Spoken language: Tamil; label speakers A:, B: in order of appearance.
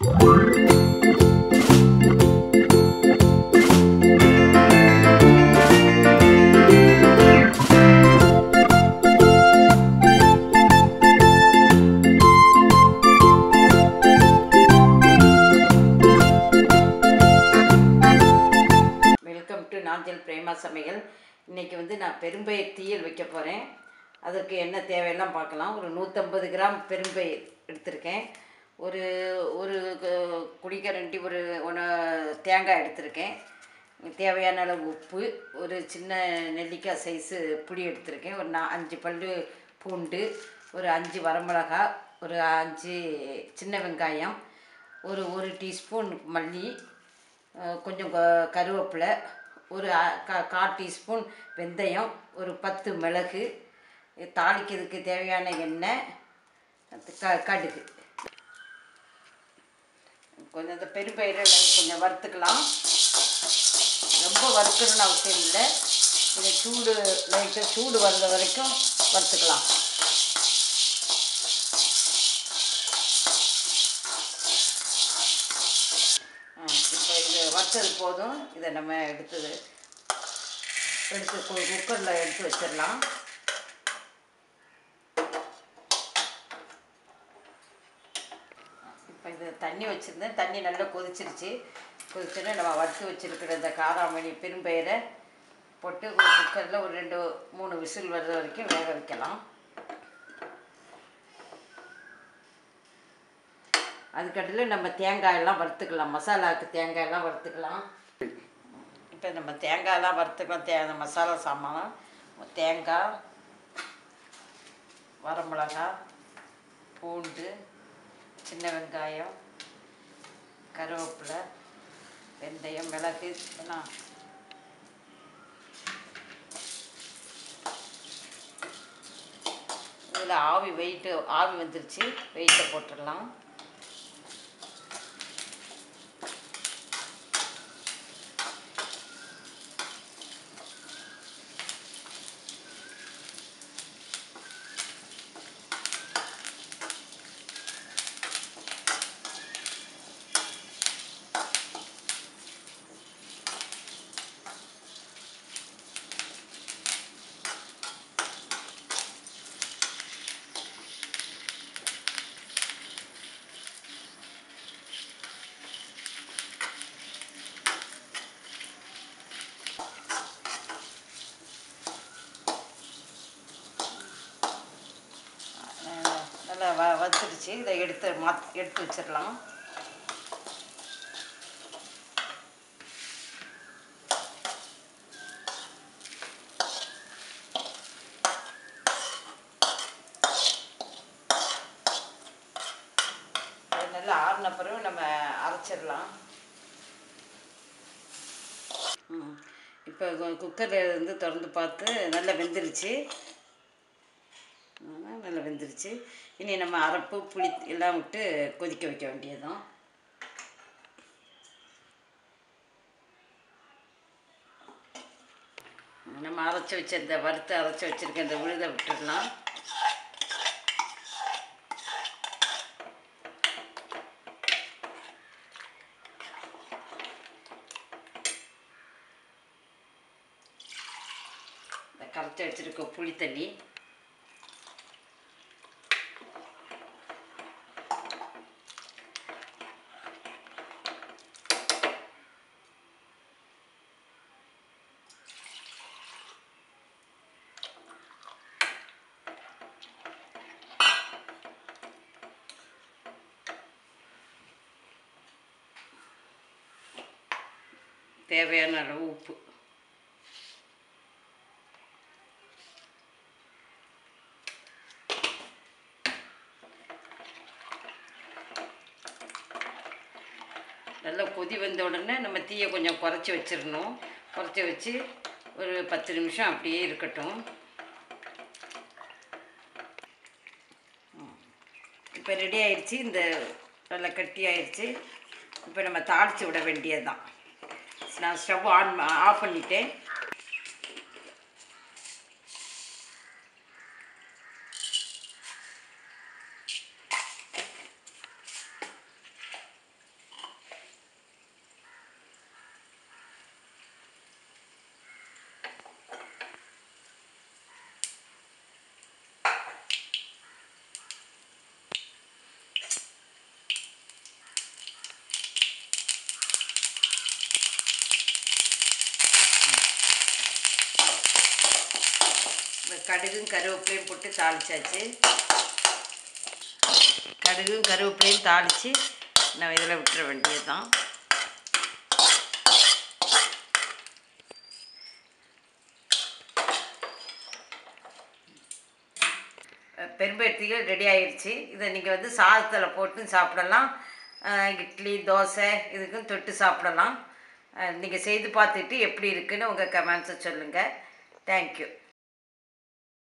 A: வெல்கம் டு நாஞ்சல் பிரேமா சமையல் இன்றைக்கி வந்து நான் பெரும்பயிர் தீயல் வைக்க போகிறேன் அதுக்கு என்ன தேவையெல்லாம் பார்க்கலாம் ஒரு நூற்றம்பது கிராம் பெரும்பயிர் எடுத்திருக்கேன் ஒரு ஒரு கு- குடிக்கரண்டி ஒரு ஒன்று தேங்காய் எடுத்திருக்கேன் தேவையான அளவு உப்பு ஒரு சின்ன நெல்லிக்காய் சைஸு புளி எடுத்திருக்கேன் ஒரு நா அஞ்சு பல்லு பூண்டு ஒரு அஞ்சு வரமிளகா ஒரு அஞ்சு சின்ன வெங்காயம் ஒரு ஒரு டீஸ்பூன் மல்லி அஹ் கொஞ்சம் க- கருவேப்பிலை ஒரு அ- கா கால் டீஸ்பூன் வெந்தயம் ஒரு பத்து மிளகு தாளிக்கிறதுக்கு தேவையான எண்ணெய் க கடுகு கொஞ்சம் இந்த பெருப்பயிரை கொஞ்சம் வறுத்துக்கலாம் ரொம்ப வறுக்கணும்னு அவசியம் இல்லை கொஞ்சம் சூடு லைட்டாக சூடு வந்த வரைக்கும் வறுத்துக்கலாம் இப்போ இது வறுத்தது போதும் இதை நம்ம எடுத்தது எடுத்து குக்கரில் எடுத்து வச்சிடலாம் இப்போ இது தண்ணி வச்சுருந்தேன் தண்ணி நல்லா கொதிச்சிருச்சு கொதிச்சோன்னே நம்ம வறுத்து வச்சுருக்கிற இந்த காராமணி பெரும்பயிரை போட்டு ஒரு குக்கரில் ஒரு ரெண்டு மூணு விசில் வர்ற வரைக்கும் வேக வைக்கலாம் அதுக்கடையில் நம்ம தேங்காயெல்லாம் வறுத்துக்கலாம் மசாலாவுக்கு தேங்காயெல்லாம் வறுத்துக்கலாம் இப்போ நம்ம தேங்காயெல்லாம் வறுத்துக்கலாம் தே அந்த மசாலா சாமான் தேங்காய் வரமிளகா பூண்டு சின்ன வெங்காயம் கருவேப்பிலை வெந்தயம் மிளகு எல்லாம் இதில் ஆவி வெயிட்டு ஆவி வந்துருச்சு வெயிட்டை போட்டுடலாம் அஹ் நல்லா வ வறுத்துடுச்சு இதை எடுத்து மாத் எடுத்து வச்சிடலாம் இது நல்லா ஆறின பிறகு நம்ம அரைச்சிடலாம் ம் இப்போ குக்கரில் இருந்து திறந்து பார்த்து நல்லா வெந்துருச்சு ஆமா, நல்லா வெந்துருச்சு இனி நம்ம அரைப்பு புளி எல்லாம் விட்டு கொதிக்க வைக்க வேண்டியதுதான் நம்ம அரைச்சி வச்ச இந்த வறுத்து அரைச்சி வச்சிருக்க இந்த விழுதை விட்டுடலாம் இந்த கரைச்சி வச்சிருக்க புளி தண்ணி தேவையான அளவு உப்பு நல்லா கொதி வந்த உடனே நம்ம தீயை கொஞ்சம் குறைச்சி வச்சிடணும் குறைச்சி வச்சு ஒரு பத்து நிமிஷம் அப்படியே இருக்கட்டும் இப்போ ரெடி ஆயிடுச்சு இந்த நல்லா கட்டி ஆயிடுச்சு இப்போ நம்ம தாளித்து விட வேண்டியது தான் நான் ஸ்டவ் ஆன் ஆஃப் பண்ணிட்டேன் கடுகும் கருவேப்பிலையும் போட்டு தாளிச்சாச்சு கடுகும் கருவேப்பிலையும் தாளித்து நம்ம இதில் விட்டுற வேண்டியது தான் பெரும்பருத்திகள் ரெடி ஆயிடுச்சு இதை நீங்கள் வந்து சாதத்தில் போட்டு சாப்பிடலாம் அஹ் இட்லி தோசை இதுக்கும் தொட்டு சாப்பிடலாம் நீங்கள் செய்து பார்த்துட்டு எப்படி இருக்குன்னு உங்கள் கமெண்ட்ஸை சொல்லுங்கள் தேங்க்யூ